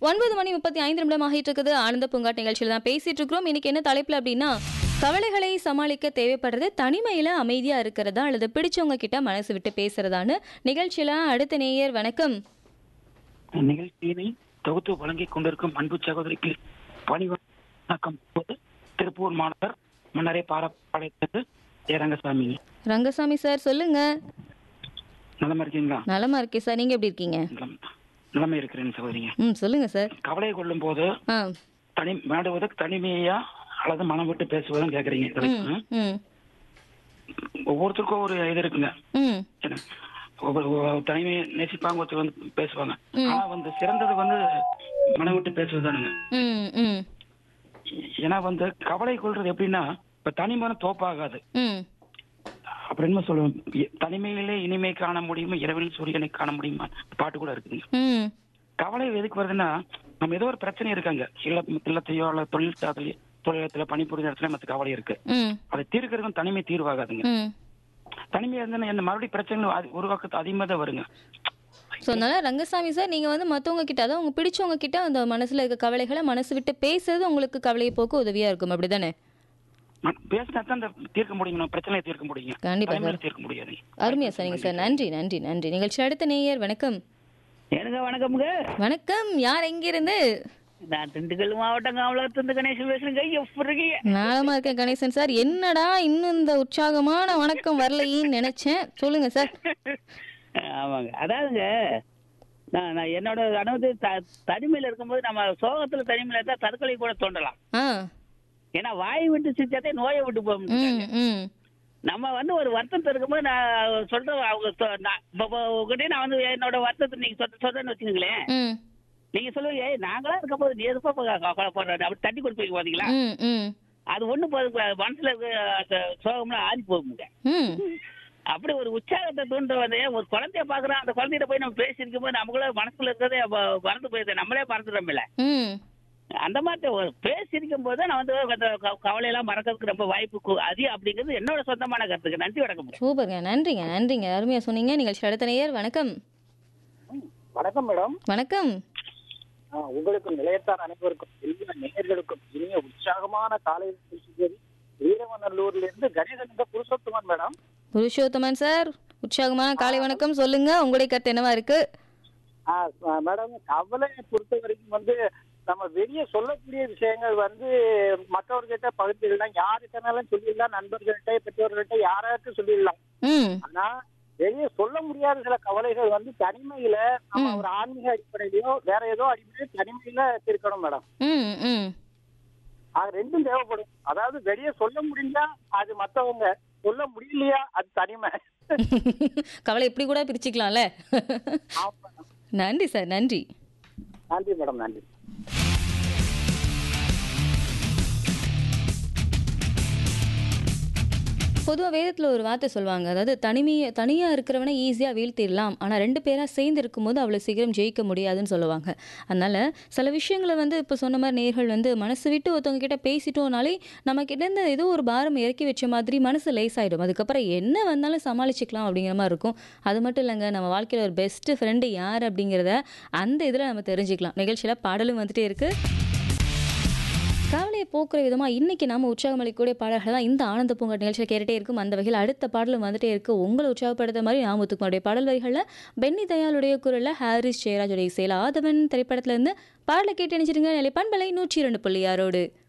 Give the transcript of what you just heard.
ஒன்பது மணி முப்பத்தி ஐந்து நிமிடம் ஆகிட்டு இருக்குது ஆனந்த பூங்காட் நிகழ்ச்சியில் தான் பேசிட்டு இருக்கிறோம் இன்னைக்கு என்ன தலைப்புல அப்படின்னா கவலைகளை சமாளிக்க தேவைப்படுறது தனிமையில அமைதியா இருக்கிறதா அல்லது பிடிச்சவங்க கிட்ட மனசு விட்டு பேசுறதான்னு நிகழ்ச்சியில அடுத்த நேயர் வணக்கம் நிகழ்ச்சியினை தொகுத்து வழங்கிக் கொண்டிருக்கும் அன்பு சகோதரிக்கு பணிவணக்கம் போது திருப்பூர் மாநகர் மன்னரை பாரப்பாளையத்துக்கு ஏ ரங்கசாமி ரங்கசாமி சார் சொல்லுங்க நலமா இருக்கீங்களா நலமா இருக்கேன் சார் நீங்க எப்படி இருக்கீங்க நலம் நிலைமை இருக்கிறேன் சகோதரிங்க ம் சொல்லுங்க சார் கவலை கொள்ளும் போது ஆ தனி வேண்டுவது தனிமையா அல்லது மனம் விட்டு பேசுவதும் கேக்குறீங்க ம் ம் ஒவ்வொருத்தருக்கும் ஒரு இது இருக்குங்க ம் என்ன, ஒவ்வொரு ஒவ்வொரு தனிமையை நேசிப்பாங்க ஒருத்தர் வந்து பேசுவாங்க ஆனா வந்து சிறந்தது வந்து மனம் விட்டு பேசுவதுதானுங்க ம் ம் ஏன்னா வந்து கவலை கொள்றது எப்படின்னா இப்ப தனிமனம் தோப்பாகாது ம் அப்படின்னு சொல்லுவோம் இ- தனிமையிலே இனிமை காண முடியுமா இரவில் சூரியனை காண முடியுமா பாட்டு கூட இருக்குதுங்க ம் கவலை எதுக்கு வருதுன்னா நம்ம ஏதோ ஒரு பிரச்சனை இருக்காங்க இல்ல இல்லத்தையோ அல்ல தொழில் சாதலையோ தொழிலத்துல பணிபுரிந்த இடத்துல நமக்கு கவலை இருக்கு ம் அதை தீர்க்கறதுக்கும் தனிமை தீர்வாகாதுங்க ம் தனிமையா இருந்தா என்ன மறுபடியும் பிரச்சனைகள் அது உருவாக்கத்து அதிகமாக தான் வருங்க ஸோ அதனால ரங்கசாமி சார் நீங்கள் வந்து மற்றவங்க கிட்ட அதாவது உங்க பிடிச்சவங்க கிட்ட அந்த மனசில் இருக்க கவலைகளை மனசு விட்டு பேசுறது உங்களுக்கு கவலையை போக்க உதவியாக இருக்கும் அப்படி தானே ம- பேசினா தான் அந்த தீர்க்க முடியும் பிரச்சனையை தீர்க்க முடியுங்க கண்டிப்பா தனிமையில தீர்க்க முடியாது அருமையா சரிங்க சார் நன்றி நன்றி நன்றி நிகழ்ச்சி அடுத்த நேயர் வணக்கம் எனக்கு வணக்கம்ங்க வணக்கம் யார் எங்கிருந்து நான் திண்டுக்கல் மாவட்டம் காமலத்திலிருந்து கணேசன் பேசுறேங்க எப்படி இருக்கீங்க நாளமா இருக்கேன் கணேசன் சார் என்னடா இன்னும் இந்த உற்சாகமான வணக்கம் வரலையேன்னு நினைச்சேன் சொல்லுங்க சார் ஆமாங்க அதாவதுங்க நான் நான் என்னோட அனுபவத்தை த தனிமையில் இருக்கும்போது நம்ம சோகத்துல தனிமையில் இருந்தால் தற்கொலை கூட தோண்டலாம் ஆ ஏன்னா வாய் விட்டு சிரிச்சாதே நோயை விட்டு போகும் ம் ம் நம்ம வந்து ஒரு வருத்தத்தை இருக்கும்போது நான் சொல்றேன் அவங்க சொ- நான் இப்போ இப்போ உங்ககிட்ட நான் வந்து என்னோட வருத்தத்தை நீங்க சொல்ற சொல்றேன்னு வச்சுக்கோங்களேன் ம் நீங்க சொல்லுவீங்க ஏய் நாங்களா இருக்கும்போது நீ எதுப்பா போடுற அப்படி தட்டி கொடுப்பீங்க பாத்தீங்களா ம் ம் அது ஒண்ணு போதும் மனசுல இருக்க அந்த சோகம்லாம் ஆறி போகுங்க ம் அப்படி ஒரு உற்சாகத்தை தூண்டுற வந்து ஒரு குழந்தைய பாக்குறோம் அந்த குழந்தைகிட்ட போய் நம்ம பேசியிருக்கும் போது நமக்குள்ள மனசுல இருக்கிறதே அப்ப மறந்து போயிருது நம்மளே மறந்துடுறோம்ல ம் அந்த மாதிரி ஒரு பேசியிருக்கும் போது நான் வந்து அந்த க- கவலையெல்லாம் மறக்கிறதுக்கு ரொம்ப வாய்ப்பு கு- அதிகம் அப்படிங்கிறது என்னோட சொந்தமான கருத்துக்கு நன்றி வணக்கம் சூப்பருங்க நன்றிங்க நன்றிங்க அருமையா சொன்னீங்க நிகழ்ச்சி அடுத்த நேயர் வணக்கம் வணக்கம் மேடம் வணக்கம் ஆ, உங்களுக்கும் நிலையத்தார் அனைவருக்கும் எல்லா நேயர்களுக்கும் இனிய உற்சாகமான காலை பேசுகிறது வீரவநல்லூர்ல இருந்து கணேசன் புருஷோத்தமன் மேடம் புருஷோத்தமன் சார் உற்சாகமான காலை வணக்கம் சொல்லுங்க உங்களுடைய கருத்து என்னவா இருக்கு ஆ, ஆ, மேடம் கவலையை பொறுத்த வரைக்கும் வந்து நம்ம வெளியே சொல்லக்கூடிய விஷயங்கள் வந்து மற்றவர்கிட்ட பகிர்ந்துக்கலாம் யாருக்கிட்டனாலும் சொல்லிடலாம் நண்பர்கள்ட்ட பெற்றோர்கள்ட்ட யாராச்சும் சொல்லிடலாம் ம் ஆனா வெளியே சொல்ல முடியாத சில கவலைகள் வந்து தனிமையில நம்ம ஒரு ஆன்மீக அடிப்படையிலயோ வேற ஏதோ அடிப்படையில தனிமையில இருக்கணும் மேடம் ம் ம் அது ரெண்டும் தேவைப்படும் அதாவது வெளியே சொல்ல முடிஞ்சா அது மத்தவங்க சொல்ல முடியலையா அது தனிமை கவலை இப்படி கூட பிரிச்சுக்கலாம்ல ஆமா. நன்றி சார் நன்றி நன்றி மேடம் நன்றி பொதுவாக வேதத்தில் ஒரு வார்த்தை சொல்லுவாங்க அதாவது தனிமையை தனியாக இருக்கிறவனை ஈஸியாக வீழ்த்திடலாம் ஆனால் ரெண்டு பேராக சேர்ந்து இருக்கும்போது அவ்வளோ சீக்கிரம் ஜெயிக்க முடியாதுன்னு சொல்லுவாங்க அதனால் சில விஷயங்களை வந்து இப்போ சொன்ன மாதிரி நேர்கள் வந்து மனசு விட்டு ஒருத்தவங்க கிட்ட பேசிட்டோம்னாலே நம்ம கிட்டேருந்து ஏதோ ஒரு பாரம் இறக்கி வச்ச மாதிரி மனசு லேசாயிடும் அதுக்கப்புறம் என்ன வந்தாலும் சமாளிச்சுக்கலாம் அப்படிங்கிற மாதிரி இருக்கும் அது மட்டும் இல்லைங்க நம்ம வாழ்க்கையில் ஒரு பெஸ்ட் ஃப்ரெண்டு யார் அப்படிங்கிறத அந்த இதில் நம்ம தெரிஞ்சுக்கலாம் நிகழ்ச்சியில் பாடலும் வந்துட்டே இருக்குது கவலையை போக்குற விதமாக இன்னைக்கு நாம உற்சாகம் அளிக்கக்கூடிய பாடல்கள் தான் இந்த ஆனந்த பூங்கா நிகழ்ச்சியில் கேட்டுட்டே இருக்கும் அந்த வகையில் அடுத்த பாடலும் வந்துட்டே இருக்கு உங்களை உற்சாகப்படுத்த மாதிரி நாமத்துக்குமாருடைய பாடல் வரிகளில் பென்னி தயாளுடைய குரலில் ஹாரிஸ் ஜெயராஜுடைய இசையில் ஆதவன் திரைப்படத்துல இருந்து பாடலை கேட்டு நினைச்சிருங்க நிலை பண்பலை நூற்றி இரண்டு புள்ளி ஆறோடு